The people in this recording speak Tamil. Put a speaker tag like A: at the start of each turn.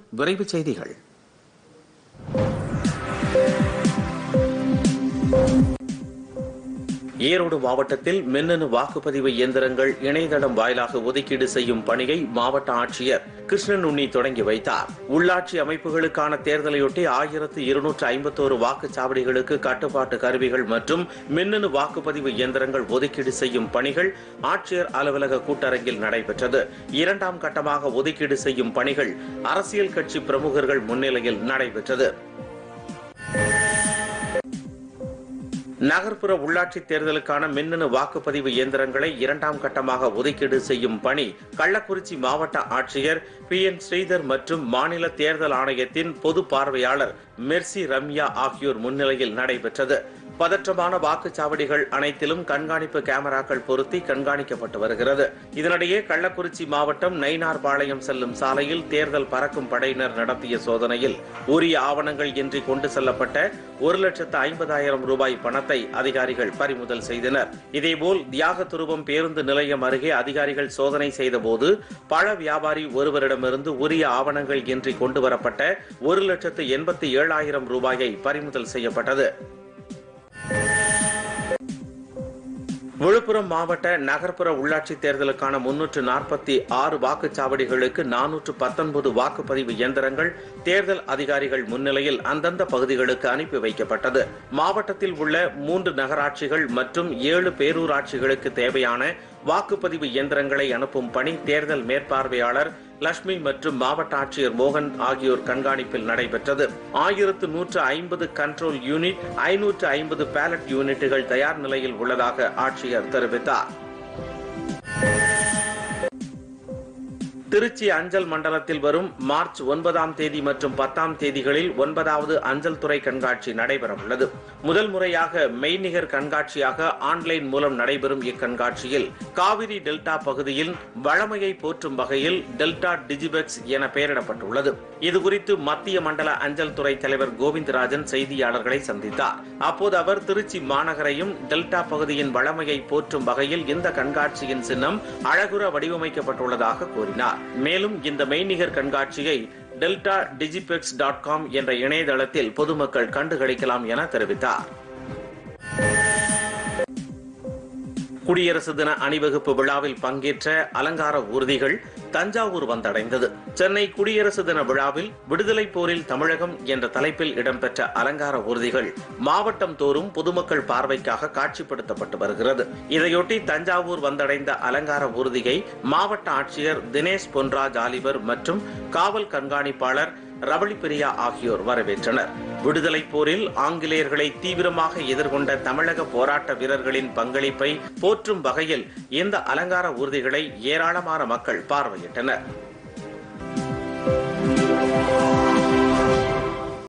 A: விரைவுச் செய்திகள் ஈரோடு மாவட்டத்தில் மின்னணு வாக்குப்பதிவு இயந்திரங்கள் இணையதளம் வாயிலாக ஒதுக்கீடு செய்யும் பணியை மாவட்ட ஆட்சியர் கிருஷ்ணன் உண்ணி தொடங்கி வைத்தார் உள்ளாட்சி அமைப்புகளுக்கான தேர்தலையொட்டி ஆயிரத்து இருநூற்று ஐம்பத்தோரு வாக்குச்சாவடிகளுக்கு கட்டுப்பாட்டு கருவிகள் மற்றும் மின்னணு வாக்குப்பதிவு இயந்திரங்கள் ஒதுக்கீடு செய்யும் பணிகள் ஆட்சியர் அலுவலக கூட்டரங்கில் நடைபெற்றது இரண்டாம் கட்டமாக ஒதுக்கீடு செய்யும் பணிகள் அரசியல் கட்சி பிரமுகர்கள் முன்னிலையில் நடைபெற்றது நகர்ப்புற உள்ளாட்சி தேர்தலுக்கான மின்னணு வாக்குப்பதிவு இயந்திரங்களை இரண்டாம் கட்டமாக ஒதுக்கீடு செய்யும் பணி கள்ளக்குறிச்சி மாவட்ட ஆட்சியர் பி என் ஸ்ரீதர் மற்றும் மாநில தேர்தல் ஆணையத்தின் பொது பார்வையாளர் மெர்சி ரம்யா ஆகியோர் முன்னிலையில் நடைபெற்றது பதற்றமான வாக்குச்சாவடிகள் அனைத்திலும் கண்காணிப்பு கேமராக்கள் பொருத்தி கண்காணிக்கப்பட்டு வருகிறது இதனிடையே கள்ளக்குறிச்சி மாவட்டம் நைனார்பாளையம் செல்லும் சாலையில் தேர்தல் பறக்கும் படையினர் நடத்திய சோதனையில் உரிய ஆவணங்கள் இன்றி கொண்டு செல்லப்பட்ட ஒரு லட்சத்து ஐம்பதாயிரம் ரூபாய் பணத்தை அதிகாரிகள் பறிமுதல் செய்தனர் இதேபோல் தியாக துருவம் பேருந்து நிலையம் அருகே அதிகாரிகள் சோதனை செய்தபோது பழ வியாபாரி ஒருவரிடமிருந்து உரிய ஆவணங்கள் இன்றி கொண்டு வரப்பட்ட ஒரு லட்சத்து எண்பத்தி ஏழாயிரம் ரூபாயை பறிமுதல் செய்யப்பட்டது விழுப்புரம் மாவட்ட நகர்ப்புற உள்ளாட்சி தேர்தலுக்கான முன்னூற்று நாற்பத்தி ஆறு வாக்குச்சாவடிகளுக்கு நானூற்று பத்தொன்பது வாக்குப்பதிவு இயந்திரங்கள் தேர்தல் அதிகாரிகள் முன்னிலையில் அந்தந்த பகுதிகளுக்கு அனுப்பி வைக்கப்பட்டது மாவட்டத்தில் உள்ள மூன்று நகராட்சிகள் மற்றும் ஏழு பேரூராட்சிகளுக்கு தேவையான வாக்குப்பதிவு இயந்திரங்களை அனுப்பும் பணி தேர்தல் மேற்பார்வையாளர் லட்சுமி மற்றும் மாவட்ட ஆட்சியர் மோகன் ஆகியோர் கண்காணிப்பில் நடைபெற்றது ஆயிரத்து நூற்று ஐம்பது கண்ட்ரோல் யூனிட் ஐநூற்று ஐம்பது பேலட் யூனிட்டுகள் தயார் நிலையில் உள்ளதாக ஆட்சியர் தெரிவித்தார் திருச்சி அஞ்சல் மண்டலத்தில் வரும் மார்ச் ஒன்பதாம் தேதி மற்றும் பத்தாம் தேதிகளில் ஒன்பதாவது அஞ்சல் துறை கண்காட்சி நடைபெறவுள்ளது முதல் முறையாக மெய்நிகர் கண்காட்சியாக ஆன்லைன் மூலம் நடைபெறும் இக்கண்காட்சியில் காவிரி டெல்டா பகுதியில் வளமையை போற்றும் வகையில் டெல்டா டிஜிபெக்ஸ் என பெயரிடப்பட்டுள்ளது இதுகுறித்து மத்திய மண்டல அஞ்சல் துறை தலைவர் கோவிந்தராஜன் செய்தியாளர்களை சந்தித்தார் அப்போது அவர் திருச்சி மாநகரையும் டெல்டா பகுதியின் வளமையை போற்றும் வகையில் இந்த கண்காட்சியின் சின்னம் அழகுற வடிவமைக்கப்பட்டுள்ளதாக கூறினார் மேலும் இந்த மெய்நிகர் கண்காட்சியை டெல்டா டிஜிபெக்ஸ் டாட் காம் என்ற இணையதளத்தில் பொதுமக்கள் கண்டுகளிக்கலாம் என தெரிவித்தார் குடியரசு தின அணிவகுப்பு விழாவில் பங்கேற்ற அலங்கார ஊர்திகள் தஞ்சாவூர் வந்தடைந்தது சென்னை குடியரசு தின விழாவில் விடுதலை போரில் தமிழகம் என்ற தலைப்பில் இடம்பெற்ற அலங்கார ஊர்திகள் மாவட்டம் தோறும் பொதுமக்கள் பார்வைக்காக காட்சிப்படுத்தப்பட்டு வருகிறது இதையொட்டி தஞ்சாவூர் வந்தடைந்த அலங்கார ஊர்தியை மாவட்ட ஆட்சியர் தினேஷ் பொன்ராஜ் ஆலிவர் மற்றும் காவல் கண்காணிப்பாளர் ரவளி பிரியா ஆகியோர் வரவேற்றனர் விடுதலை போரில் ஆங்கிலேயர்களை தீவிரமாக எதிர்கொண்ட தமிழக போராட்ட வீரர்களின் பங்களிப்பை போற்றும் வகையில் இந்த அலங்கார ஊர்திகளை ஏராளமான மக்கள் பார்வையிட்டனர்